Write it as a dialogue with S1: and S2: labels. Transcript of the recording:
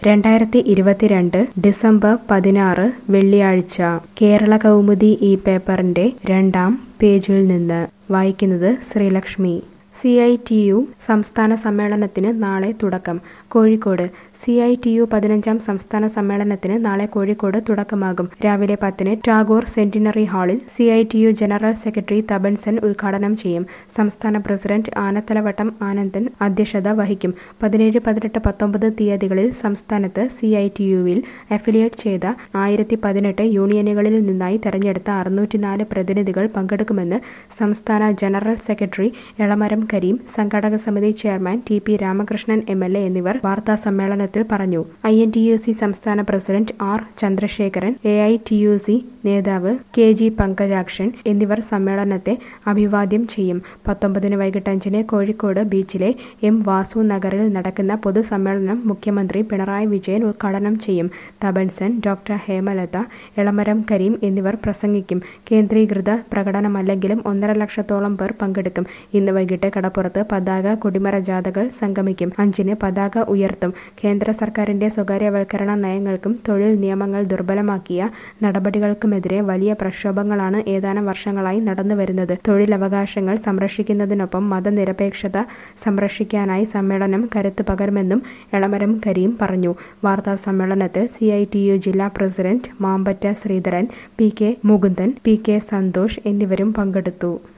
S1: രണ്ടായിരത്തി ഇരുപത്തിരണ്ട് ഡിസംബർ പതിനാറ് വെള്ളിയാഴ്ച കേരള കൗമുദി ഈ പേപ്പറിന്റെ രണ്ടാം പേജിൽ നിന്ന് വായിക്കുന്നത് Sreelakshmi C I T U സംസ്ഥാന സമ്മേളനത്തിന് നാളെ തുടക്കം Kozhikode C I T U പതിനഞ്ചാം സംസ്ഥാന സമ്മേളനത്തിന് നാളെ കോഴിക്കോട് തുടക്കമാകും രാവിലെ പത്തിന് ടാഗോർ സെന്റിനറി ഹാളിൽ C I T U general secretary Tapan Sen ഉദ്ഘാടനം ചെയ്യും സംസ്ഥാന പ്രസിഡന്റ് ആനത്തലവട്ടം ആനന്ദൻ അധ്യക്ഷത വഹിക്കും പതിനേഴ് പതിനെട്ട് പത്തൊമ്പത് തീയതികളിൽ സംസ്ഥാനത്ത് സി ഐ ടി യുവിൽ അഫിലിയേറ്റ് ചെയ്ത ആയിരത്തി പതിനെട്ട് യൂണിയനുകളിൽ നിന്നായി തെരഞ്ഞെടുത്ത അറുന്നൂറ്റിനാല് പ്രതിനിധികൾ പങ്കെടുക്കുമെന്ന് സംസ്ഥാന ജനറൽ സെക്രട്ടറി എളമരം കരീം സംഘാടക സമിതി chairman T P Ramakrishnan M L A എന്നിവർ വാർത്താ സമ്മേളനത്തിൽ പറഞ്ഞു I N T U C സംസ്ഥാന president R Chandrasekharan A I T U C നേതാവ് കെ ജി പങ്കജാക്ഷൻ എന്നിവർ സമ്മേളനത്തെ അഭിവാദ്യം ചെയ്യും പത്തൊമ്പതിന് വൈകിട്ട് അഞ്ചിന് കോഴിക്കോട് ബീച്ചിലെ എം വാസു നഗറിൽ നടക്കുന്ന പൊതുസമ്മേളനം മുഖ്യമന്ത്രി പിണറായി വിജയൻ ഉദ്ഘാടനം ചെയ്യും തബൻസൻ ഡോക്ടർ ഹേമലത എളമരം കരീം എന്നിവർ പ്രസംഗിക്കും കേന്ദ്രീകൃത പ്രകടനമല്ലെങ്കിലും ഒന്നര ലക്ഷത്തോളം പേർ പങ്കെടുക്കും ഇന്ന് വൈകിട്ട് കടപ്പുറത്ത് പതാക കൊടിമര ജാഥകൾ സംഗമിക്കും അഞ്ചിന് പതാക ഉയർത്തും കേന്ദ്ര സർക്കാരിന്റെ സ്വകാര്യവൽക്കരണ നയങ്ങൾക്കും തൊഴിൽ നിയമങ്ങൾ ദുർബലമാക്കിയ നടപടികൾക്കുമെതിരെ വലിയ പ്രക്ഷോഭങ്ങളാണ് ഏതാനും വർഷങ്ങളായി നടന്നുവരുന്നത് തൊഴിലവകാശങ്ങൾ സംരക്ഷിക്കുന്നതിനൊപ്പം മതനിരപേക്ഷത സംരക്ഷിക്കാനായി സമ്മേളനം കരുത്ത് പകരുമെന്നും എളമരം കരീം പറഞ്ഞു വാർത്താ സമ്മേളനത്തിൽ സി ഐ ടി യു ജില്ലാ president Mampatta Sreedharan P K Mukundan P K Santhosh എന്നിവരും പങ്കെടുത്തു